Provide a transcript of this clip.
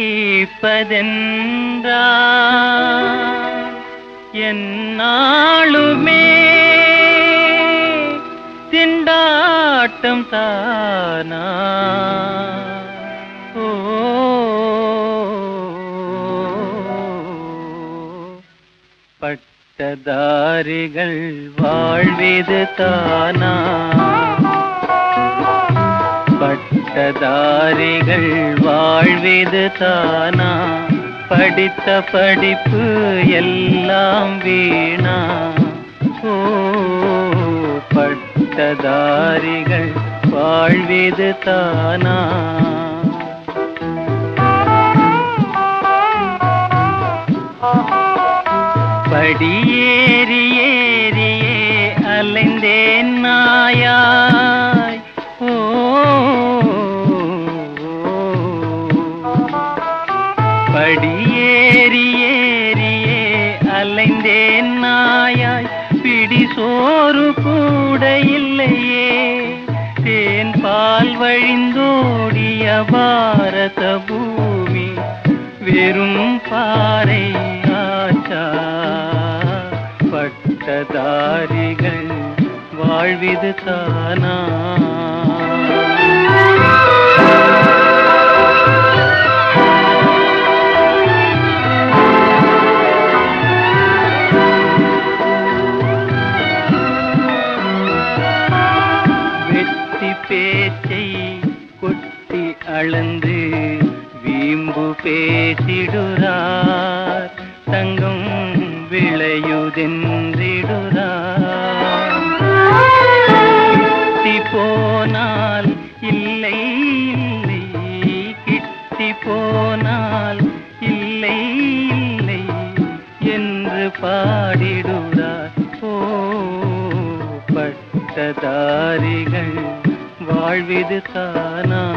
வைப்பதென்றால் என்னாளுமே திண்டாட்டம் தானா ஓ பட்டதாரிகள் வாழ்விது தானா பட்டதாரிகள் வாழ்விது தானா படித்த படிப்பு எல்லாம் வீணா ஓ பட்டதாரிகள் வாழ்விது தானா படியேறி ஏறியே அலைந்தேன் நாயாய் ஓ படியேறி ஏறியே அலைந்தேன் நாயாய் பிடி சோறு கூட இல்லையே தேன் பால் வழிந்தோடிய பாரத பூமி வெறும் பாறை ஆச்சா பட்டதாரிகள் வாழ்விது தானா வெற்றி பேச்சை கொட்டி அளந்து வீம்பு பேசிடுறார் தங்கம் விளையுதென்றிடுறார் கிட்டி போனால் இல்லை இல்லை கிட்டி போனால் இல்லை இல்லை என்று பாடிடுறார் ஓ பட்டதாரிகள் வாழ்விது தானா